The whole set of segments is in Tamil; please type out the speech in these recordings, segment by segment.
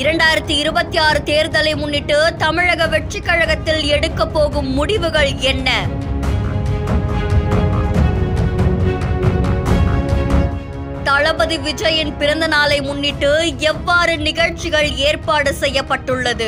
இரண்டாயிரத்தி இருபத்தி ஆறு தேர்தலை முன்னிட்டு தமிழக வெற்றிக் கழகத்தில் எடுக்க போகும் முடிவுகள் என்ன தளபதி விஜயின் பிறந்த நாளை முன்னிட்டு எவ்வாறு நிகழ்ச்சிகள் ஏற்பாடு செய்யப்பட்டுள்ளது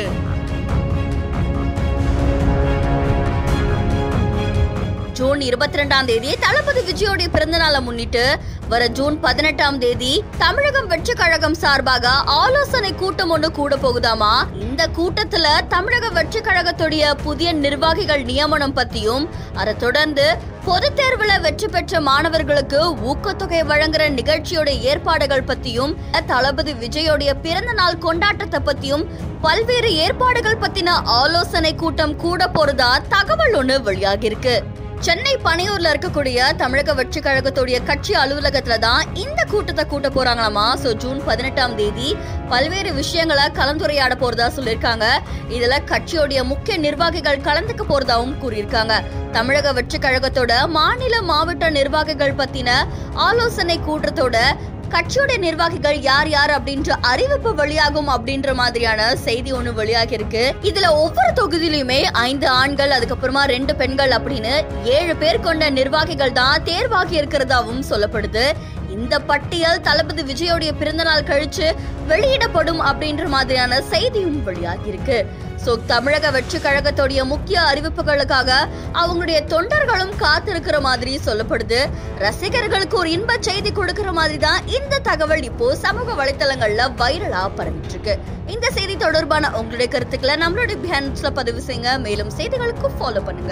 ஜூன் இருபத்தி ரெண்டாம் தேதி தளபதி விஜயோடைய பிறந்த நாளை முன்னிட்டு வர ஜூன் பதினெட்டாம் தேதி தமிழகம் வெற்றி கழகம் சார்பாக ஆலோசனை கூட்டம் ஒன்று கூட போகுதாமா இந்த கூட்டத்துல தமிழக வெற்றி கழகத்துடைய புதிய நிர்வாகிகள் நியமனம் பத்தியும் அதை தொடர்ந்து பொது தேர்வுல வெற்றி பெற்ற மாணவர்களுக்கு ஊக்கத்தொகை வழங்குற நிகழ்ச்சியோட ஏற்பாடுகள் பத்தியும் தளபதி விஜயோடைய பிறந்த நாள் கொண்டாட்டத்தை பத்தியும் பல்வேறு ஏற்பாடுகள் பத்தின ஆலோசனை கூட்டம் கூட போறதா தகவல் ஒண்ணு வெளியாகி இருக்கு சென்னை பனையூர்ல இருக்கக்கூடிய தமிழக வெற்றி கழகத்துடைய கட்சி அலுவலகத்துல தான் இந்த கூட்டத்தை கூட்ட போறாங்களாமா சோ ஜூன் பதினெட்டாம் தேதி பல்வேறு விஷயங்களை கலந்துரையாட போறதா சொல்லியிருக்காங்க இதுல கட்சியோடைய முக்கிய நிர்வாகிகள் கலந்துக்க போறதாவும் கூறியிருக்காங்க தமிழக வெற்றி கழகத்தோட மாநில மாவட்ட நிர்வாகிகள் பத்தின ஆலோசனை கூட்டத்தோட கட்சியோட நிர்வாகிகள் யார் யார் அப்படின்ற அறிவிப்பு வெளியாகும் அப்படின்ற மாதிரியான செய்தி ஒண்ணு வெளியாகி இருக்கு இதுல ஒவ்வொரு தொகுதியிலுமே ஐந்து ஆண்கள் அதுக்கப்புறமா ரெண்டு பெண்கள் அப்படின்னு ஏழு பேர் கொண்ட நிர்வாகிகள் தான் தேர்வாகி இருக்கிறதாவும் சொல்லப்படுது இந்த பட்டியல் தளபதி விஜயோடைய பிறந்தநாள் கழிச்சு வெளியிடப்படும் அப்படின்ற மாதிரியான செய்தியும் வெளியாகி இருக்கு சோ தமிழக வெற்றி கழகத்துடைய முக்கிய அறிவிப்புகளுக்காக அவங்களுடைய தொண்டர்களும் காத்திருக்கிற மாதிரி சொல்லப்படுது ரசிகர்களுக்கு ஒரு இன்ப செய்தி கொடுக்கிற மாதிரி தான் இந்த தகவல் இப்போ சமூக வலைத்தளங்கள்ல வைரலா பரவிட்டு இருக்கு இந்த செய்தி தொடர்பான உங்களுடைய கருத்துக்களை நம்மளுடைய பிஹான்ஸ்ல பதிவு செய்யுங்க மேலும் செய்திகளுக்கு ஃபாலோ பண்ணுங்க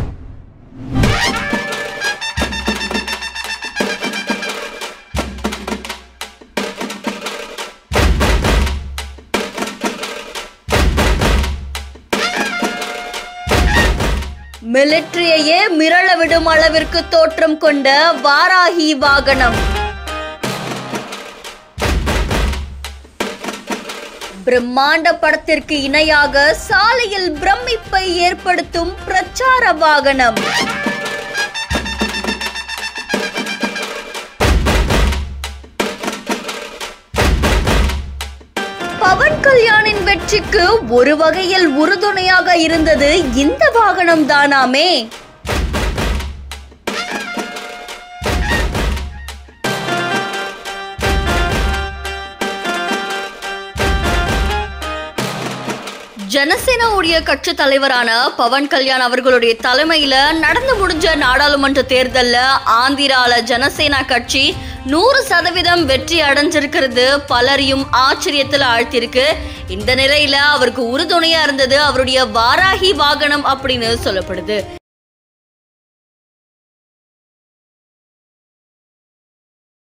மிலிட்டரியையே மிரள விடும் அளவிற்கு தோற்றம் கொண்ட வாராகி வாகனம் பிரம்மாண்ட படத்திற்கு இணையாக சாலையில் பிரமிப்பை ஏற்படுத்தும் பிரச்சார வாகனம் பவன் கல்யாணின் வெற்றிக்கு ஒரு வகையில் உறுதுணையாக இருந்தது இந்த வாகனம் தானாமே ஜனசேனாவுடைய கட்சி தலைவரான பவன் கல்யாண் அவர்களுடைய தலைமையில நடந்து முடிஞ்ச நாடாளுமன்ற தேர்தல்ல ஆந்திரால ஜனசேனா கட்சி நூறு சதவீதம் வெற்றி அடைஞ்சிருக்கிறது பலரையும் ஆச்சரியத்தில் ஆழ்த்திருக்கு இந்த நிலையில அவருக்கு உறுதுணையா இருந்தது அவருடைய வாராகி வாகனம் அப்படின்னு சொல்லப்படுது